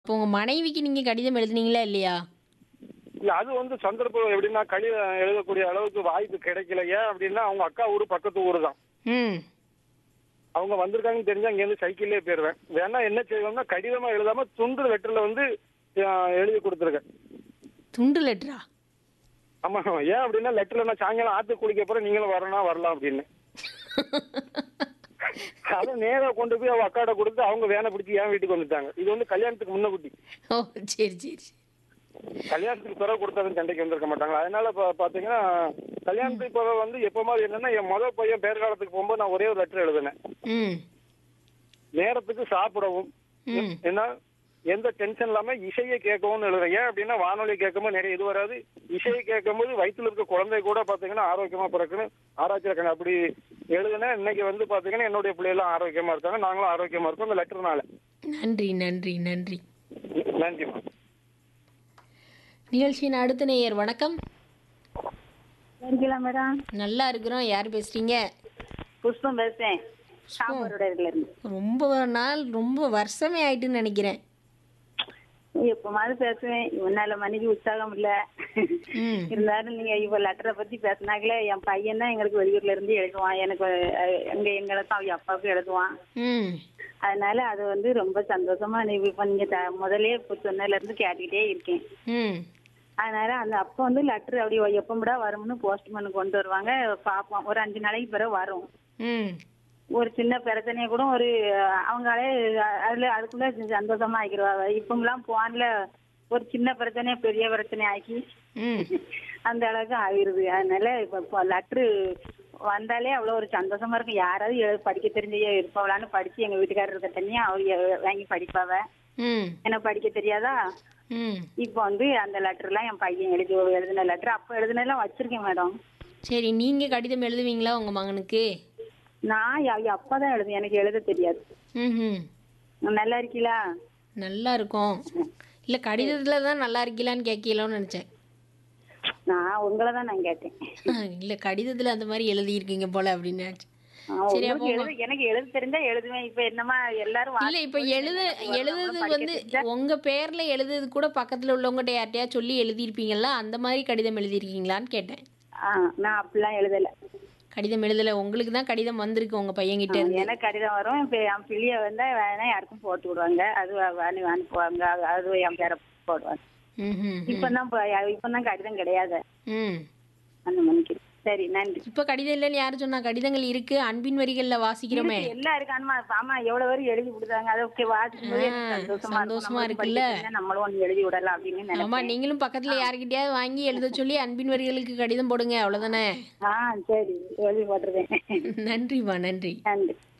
இப்போ உங்க மனைவிக்கு நீங்க கடிதம் எழுதுனீங்களா இல்லையா? இல்ல அது வந்து சந்தர்ப்பம் எப்படின்னா கடிதம் எழுதக்கூடிய அளவுக்கு வாய்ப்பு கிடைக்கல ஏன் அப்படின்னா அவங்க அக்கா ஊரு பக்கத்து ஊரு தான் ம். அவங்க வந்திருக்காங்கன்னு தெரிஞ்சா இங்கேருந்து சைக்கிள்லேயே போயிருவேன் வேணா என்ன செய்வோம்னா கடிதமா எழுதாம துண்டு லெட்டர்ல வந்து அஹ், எழுதி கொடுத்துருக்கேன் துண்டு லெட்டரா? ஆமா ஏன் அப்படின்னா லெட்டர்ல நான் சாயங்காலம் ஆத்து குளிக்க போறேன் நீங்களும் வரணும் வரலாம் அப்படின்னு அதை நேரா கொண்டு போய் அவ அக்காட்ட கொடுத்து அவங்க வேனை பிடிச்சி என் வீட்டுக்கு வந்துட்டாங்க இது வந்து கல்யாணத்துக்கு முன்ன குட்டி ஓ சரி சரி சரி. கல்யாணத்துக்கு பிறகு கொடுத்தாலும் சண்டைக்கு வந்திருக்க மாட்டாங்க அதனால பா- பாத்தீங்கன்னா கல்யாணத்துக்கு பிறகு வந்து எப்ப மாதிரி என்னன்னா என் முதல் பையன் பேர்காலத்துக்கு போகும்போது நான் ஒரே ஒரு லெட்டர் எழுதினேன் ம். நேரத்துக்கு சாப்பிடவும் ம். ஏன்னா எந்த டென்ஷன் இல்லாம இசையை கேட்கவும் எழுதுறேன் ஏன் அப்படின்னா வானொலி கேட்கும்போது நிறைய இது வராது இசையை கேட்கும்போது வயித்துல இருக்க குழந்தை கூட பாத்தீங்கன்னா ஆரோக்கியமா பிறக்கணும் ஆராய்ச்சி இருக்கணும் அப்படி எழுதுனேன் இன்னைக்கு வந்து பாத்தீங்கன்னா என்னுடைய பிள்ளைகளும் ஆரோக்கியமா இருக்காங்க நாங்களும் ஆரோக்கியமா இருக்கோம் இந்த லெட்டர்னால நன்றி நன்றி நன்றி. நன்றிம்மா நிகழ்ச்சியின் அடுத்த நேயர் வணக்கம். இருக்கீங்களா மேடம் நல்லா இருக்கிறோம். யார் பேசுறீங்க? புஷ்பம் பேசுறேன் சாம்பாரோட இருந்து ரொம்ப நாள் ரொம்ப வருஷமே ஆயிட்டுன்னு நினைக்கிறேன். எப்பமாவது பேசுவேன் உன்னால மனைவி உற்சாகம் இல்ல ம். இருந்தாலும் நீங்க இவ லெட்டரை பத்தி பேசினாங்களே என் பையன் தான் எங்களுக்கு வெளியூர்ல இருந்து எழுதுவான் எனக்கு அஹ், எங்க எங்களுக்கும் அவங்க அப்பாவுக்கும் எழுதுவான் ம். அதனால அது வந்து ரொம்ப சந்தோஷமா நீ இப்ப நீங்க த- முதல்லயே இப்ப சொன்னதுல இருந்து கேட்டுக்கிட்டே இருக்கேன் ம். அதனால அந்த அப்போ வந்து லெட்டர் அப்படி எப்பமுடா வரும்னு போஸ்ட்மேன் கொண்டு வருவாங்க பார்ப்போம் ஒரு அஞ்சு நாளைக்கு பிறகு வரும் ம். ஒரு சின்ன பிரச்சனைய கூட ஒரு அஹ், அவங்களே அஹ், அதுல அதுக்குள்ள சந்தோஷமா ஆக்கிடுவாங்க இப்பெல்லாம் போன்ல ஒரு சின்ன பிரச்சனைய பெரிய பிரச்சனை ஆக்கி ம். அந்த அளவுக்கு ஆகிருது அதனால இப்ப லெட்ரு வந்தாலே அவ்வளவு ஒரு சந்தோஷமா இருக்கும் யாராவது எழு- படிக்க தெரிஞ்ச இருப்பவளான்னு படிச்சு எங்க வீட்டுக்காரர் இருக்க தனியா அவர் எ- வாங்கி படிப்பாவ ம். எனக்கு படிக்க தெரியாதா ம். இப்போ வந்து அந்த லெட்டர்லாம் என் பையன் எழுதி எழுதின லெட்டர் அப்போ எழுதினெல்லாம் வச்சிருக்கேன் மேடம் சரி நீங்க கடிதம் எழுதுவீங்களா உங்க மகனுக்கு? நான் அவங்க அப்பா தான் எழுது எனக்கு எழுத தெரியாது ம்ஹும். நல்லா இருக்கீங்களா நல்லா இருக்கும். இல்ல கடிதத்துல தான் நல்லா இருக்கீங்களான்னு கேட்கலாம்னு நினைச்சேன். நான் உங்களை தான் நான் கேட்டேன் இல்ல கடிதத்துல அந்த மாதிரி எழுதி இருக்கீங்க போல அப்படின்னு நினைச்சேன். ஆ, சரி, உங்களுக்கு அப்போ எழுத எனக்கு எழுத தெரிஞ்சா எழுதுவேன் இப்ப என்னமா எல்லாரும் இல்ல இப்ப எழுத எழுதுறது வந்து உங்க பேர்ல எழுதுறது கூட பக்கத்துல உள்ளவங்ககிட்ட யார்ட்டையா சொல்லி எழுதியிருப்பீங்கல்ல அந்த மாதிரி கடிதம் எழுதியிருக்கீங்களான்னு கேட்டேன். ஆ, நான் அப்படிலாம் எழுதல கடிதம் எழுதல உங்களுக்கு தான் கடிதம் வந்திருக்கு உங்க பையன்கிட்ட இருந்து. எனக்கு கடிதம் வரும் இப்ப என் பிள்ளைய வந்தா வேணா யாருக்கும் போட்டு விடுவாங்க அது அனு அனுப்புவாங்க அது- அது என் பேரை போடுவாங்க ம்ஹும். இப்பதான் ப- இப்பதான் கடிதம் கிடையாது ம். அந்த மணிக்கு சரி நன்றி இப்ப கடிதம் இல்லைன்னு யாரு சொன்னா கடிதங்கள் இருக்கு அன்பின் வரிகள்ல வாசிக்கிறோமே இருக்கு, எல்லாம் இருக்கு ஆமா ஆமா எவ்வளவு பேரும் எழுதி கொடுத்தாங்க அதை ஓகே வாசிக்கும்போது எனக்கு ஆ, சந்தோஷமா இருக்கும். சந்தோஷமா நம்மளும் இருக்குல்ல? படிக்க தெரிஞ்சா நம்மளும் ஒண்ணு எழுதி விடலாம் அப்படின்னு ஆமா நினைப்பேன் நீங்களும் பக்கத்துல யார்கிட்டயாவது வாங்கி எழுத சொல்லி அன்பின் வரிகளுக்கு கடிதம் போடுங்க அவ்வளவுதானே ஆ சரி எழுதி போட்டுருவேன் நன்றிமா நன்றி நன்றி